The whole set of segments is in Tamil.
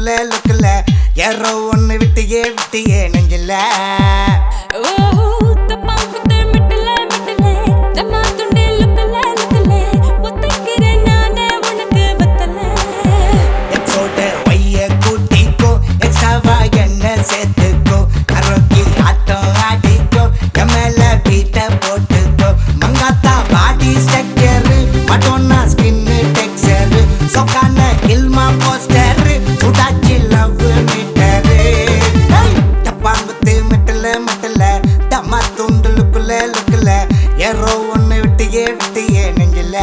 லுக்குல லுக்குல யாரோ ஒண்ணு விட்டியே விட்டியே நெஞ்சில ஓ தப்பாங்குத்து மிட்டல மிட்டல தம்மா துண்டே லுக்கல லுக்கல ஒத்துக்கிறேன் நானே உனக்கு வத்தல எக்ஸோட ஒய்ய கூட்டிக்கோ எக்ஸ்ட்ராவா என்ன சேர்த்துக்கோ கரோக்கி ஆட்டம் ஆடிக்கோ என் மேல பீட்ட போட்டுக்கோ மங்காத்தா body structure Madonna skin texture சொக்கான கில்மா போஸ்டர் சுடாச்சி லவ் மீட்டர் தப்பாங்குத்து மெட்டல மெட்டல தம்மா துண்டு லுக்குல லுக்குல ஏறோ ஒண்ணு விட்டியே விட்டியே நெஞ்சில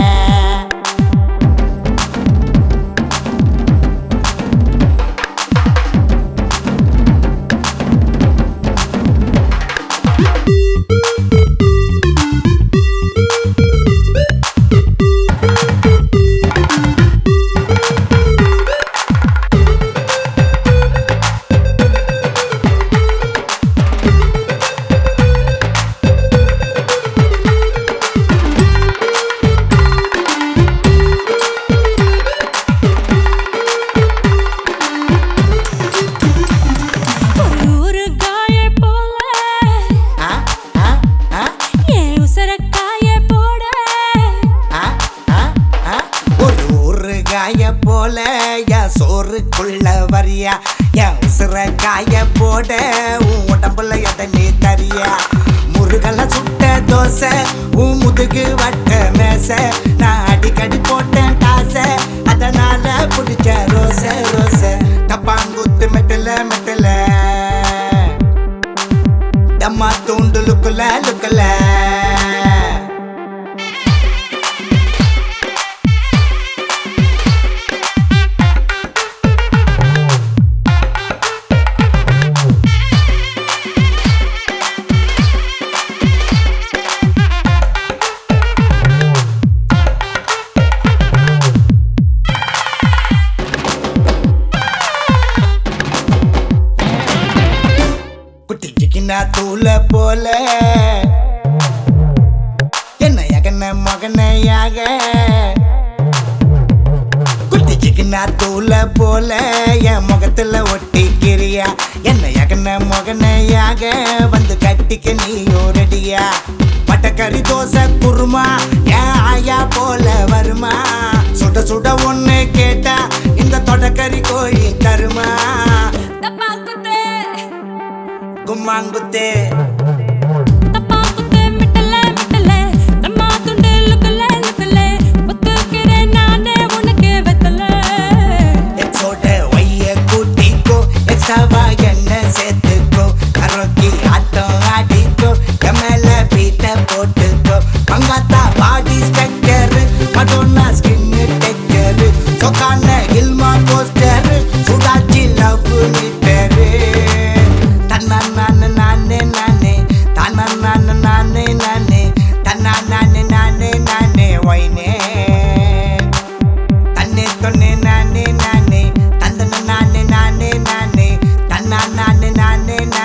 ஒரு ஒரு காய போல ஆ ஆ ஆ என் உசர காய போட ஆ, ஆ, ஆ. ஒரு ஒரு காய போல என் சோறுக்குள்ள வரியா என் உசுர காய போட உன் உடம்புல எதை நீ தரியா முருகல சுட்ட தோசை உன் முதுகு வட்ட மேச நான் அடிக்கடி போட்டேன் காசை அதனால பிடிச்ச ரோச ரோச டப்பாங்குத்து மெட்டல மெட்டல டம்மா தூண்டு லுக்குல லுக்குல குட்டிக்கினா தூள போல என்ன எகன மகனையாக குட்டிக்கினா தூள போல என் முகத்துல ஒட்டிக்கிறியா என்ன எகன மகனையாக வந்து கட்டிக்க நீயோ ரெடியா பட்டக்கறி தோசை குருமா ஏன் ஆயா போல வருமா சுட சுட ஒண்ணு கேட்டா இந்த தொடக்கறி கோழி தருமா தப்பாங்குத்து கும்மாங்குத்தே தப்பாங்குத்து மிட்டல மிட்டல தம்மா துண்டே லுக்கல லுக்கல ஒத்துக்கிறேன் நானே உனக்கு வத்தல எக்ஸோட ஒய்ய கூட்டிக்கோ எக்ஸ்ட்ராவா என்ன சேர்த்துக்கோ கரோக்கி ஆட்டம் ஆடிக்கோ என் மேல பீட்ட போட்டுக்கோ மங்காத்தா body structure Madonna skin texture சொக்கான இல்மா போஸ்டர் சுடாச்சி லவ் மீட்டர் தன்னா நானே நானே நானே தன்னா நானே நானே நானே தன்னா நானே நானே நானே ஒய்னே தன்னே தொன்னே நானே நானே தந்தன நானே நானே நானே தன்னா நானே நானே நானே